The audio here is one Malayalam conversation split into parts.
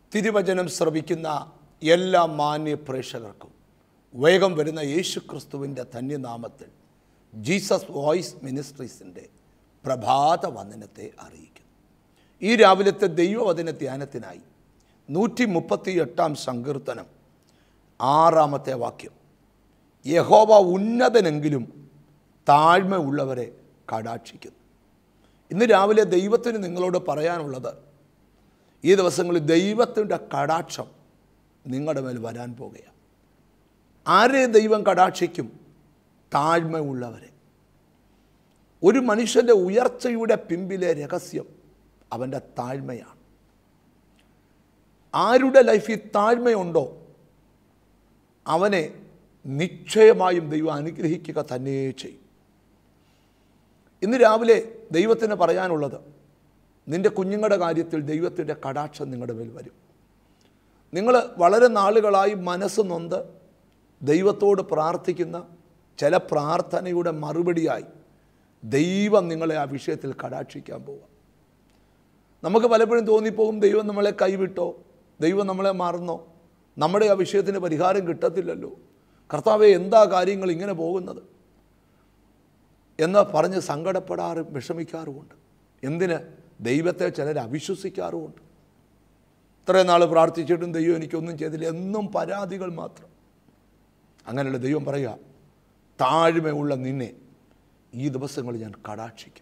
തിരുവചനം ശ്രവിക്കുന്ന എല്ലാ മാന്യ പ്രേക്ഷകർക്കും വേഗം വരുന്ന യേശു ക്രിസ്തുവിൻ്റെ ധന്യനാമത്തിൽ ജീസസ് വോയിസ് മിനിസ്ട്രീസിൻ്റെ പ്രഭാത വന്ദനത്തെ അറിയിക്കുന്നു ഈ രാവിലത്തെ ദൈവവചന ധ്യാനത്തിനായി നൂറ്റി മുപ്പത്തി എട്ടാം സങ്കീർത്തനം ആറാമത്തെ വാക്യം യഹോവ ഉന്നതനെങ്കിലും താഴ്മ ഉള്ളവരെ കടാക്ഷിക്കുന്നു ഇന്ന് രാവിലെ ദൈവത്തിന് നിങ്ങളോട് പറയാനുള്ളത് ഈ ദിവസങ്ങളിൽ ദൈവത്തിൻ്റെ കടാക്ഷം നിങ്ങളുടെ മേൽ വരാൻ പോകുകയാണ് ആരെ ദൈവം കടാക്ഷിക്കും താഴ്മയുള്ളവരെ ഒരു മനുഷ്യൻ്റെ ഉയർച്ചയുടെ പിമ്പിലെ രഹസ്യം അവൻ്റെ താഴ്മയാണ് ആരുടെ ലൈഫിൽ താഴ്മയുണ്ടോ അവനെ നിശ്ചയമായും ദൈവം അനുഗ്രഹിക്കുക തന്നെ ചെയ്യും ഇന്ന് രാവിലെ ദൈവത്തിന് പറയാനുള്ളത് നിൻ്റെ കുഞ്ഞുങ്ങളുടെ കാര്യത്തിൽ ദൈവത്തിൻ്റെ കടാക്ഷം നിങ്ങളുടെ മേൽ വരും നിങ്ങൾ വളരെ നാളുകളായി മനസ്സ് നൊന്ത് ദൈവത്തോട് പ്രാർത്ഥിക്കുന്ന ചില പ്രാർത്ഥനയുടെ മറുപടിയായി ദൈവം നിങ്ങളെ ആ വിഷയത്തിൽ കടാക്ഷിക്കാൻ പോവുക നമുക്ക് പലപ്പോഴും തോന്നിപ്പോകും ദൈവം നമ്മളെ കൈവിട്ടോ ദൈവം നമ്മളെ മറന്നോ നമ്മുടെ ആ വിഷയത്തിന് പരിഹാരം കിട്ടത്തില്ലല്ലോ കർത്താവെ എന്താ കാര്യങ്ങൾ ഇങ്ങനെ പോകുന്നത് എന്ന് പറഞ്ഞ് സങ്കടപ്പെടാറും വിഷമിക്കാറുമുണ്ട് എന്തിന് ദൈവത്തെ ചിലർ അവിശ്വസിക്കാറുമുണ്ട് ഇത്രയും നാൾ പ്രാർത്ഥിച്ചിട്ടും ദൈവം എനിക്കൊന്നും ചെയ്തില്ല എന്നും പരാതികൾ മാത്രം അങ്ങനെയുള്ള ദൈവം പറയുക താഴ്മയുള്ള നിന്നെ ഈ ദിവസങ്ങളിൽ ഞാൻ കടാക്ഷിക്കും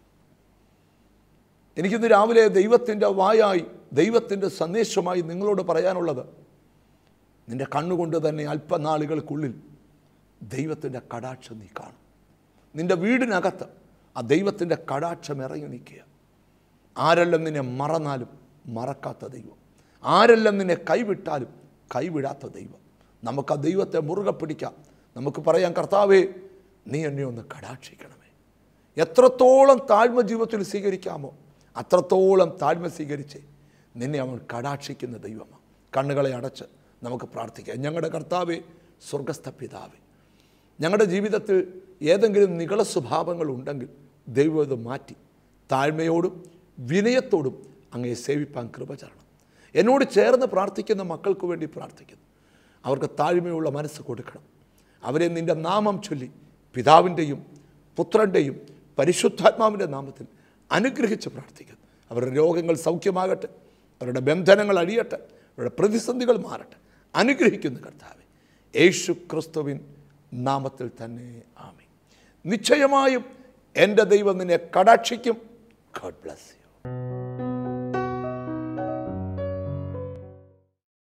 എനിക്കിന്ന് രാവിലെ ദൈവത്തിൻ്റെ വായായി ദൈവത്തിൻ്റെ സന്ദേശമായി നിങ്ങളോട് പറയാനുള്ളത് നിൻ്റെ കണ്ണുകൊണ്ട് തന്നെ അല്പനാളുകൾക്കുള്ളിൽ ദൈവത്തിൻ്റെ കടാക്ഷം നീ കാണും നിൻ്റെ വീടിനകത്ത് ആ ദൈവത്തിൻ്റെ കടാക്ഷം ഇറങ്ങി നിൽക്കുക ആരെല്ലാം നിന്നെ മറന്നാലും മറക്കാത്ത ദൈവം ആരെല്ലാം നിന്നെ കൈവിട്ടാലും കൈവിടാത്ത ദൈവം നമുക്ക് ആ ദൈവത്തെ മുറുകെ പിടിക്കാം നമുക്ക് പറയാം കർത്താവേ നീ എന്നെ ഒന്ന് കടാക്ഷിക്കണമേ എത്രത്തോളം താഴ്മ ജീവിതത്തിൽ സ്വീകരിക്കാമോ അത്രത്തോളം താഴ്മ സ്വീകരിച്ച് നിന്നെ അവൻ കടാക്ഷിക്കുന്ന ദൈവമാണ് കണ്ണുകളെ അടച്ച് നമുക്ക് പ്രാർത്ഥിക്കാം ഞങ്ങളുടെ കർത്താവേ സ്വർഗസ്ഥ പിതാവേ ഞങ്ങളുടെ ജീവിതത്തിൽ ഏതെങ്കിലും നികള സ്വഭാവങ്ങൾ ഉണ്ടെങ്കിൽ ദൈവം ഇത് മാറ്റി താഴ്മയോടും വിനയത്തോടും അങ്ങയെ സേവിപ്പാൻ കൃപ തരണം എന്നോട് ചേർന്ന് പ്രാർത്ഥിക്കുന്ന മക്കൾക്ക് വേണ്ടി പ്രാർത്ഥിക്കുന്നു അവർക്ക് താഴ്മയുള്ള മനസ്സ് കൊടുക്കണം അവരെ നിൻ്റെ നാമം ചൊല്ലി പിതാവിൻ്റെയും പുത്രൻ്റെയും പരിശുദ്ധാത്മാവിൻ്റെ നാമത്തിൽ അനുഗ്രഹിച്ച് പ്രാർത്ഥിക്കുന്നു അവരുടെ രോഗങ്ങൾ സൗഖ്യമാകട്ടെ അവരുടെ ബന്ധനങ്ങൾ അഴിയട്ടെ അവരുടെ പ്രതിസന്ധികൾ മാറട്ടെ അനുഗ്രഹിക്കുന്ന കർത്താവെ യേശു ക്രിസ്തുവിൻ നാമത്തിൽ തന്നെ ആമി നിശ്ചയമായും എൻ്റെ ദൈവം നിന്നെ കടാക്ഷിക്കും ഗോഡ് ബ്ലസ് യു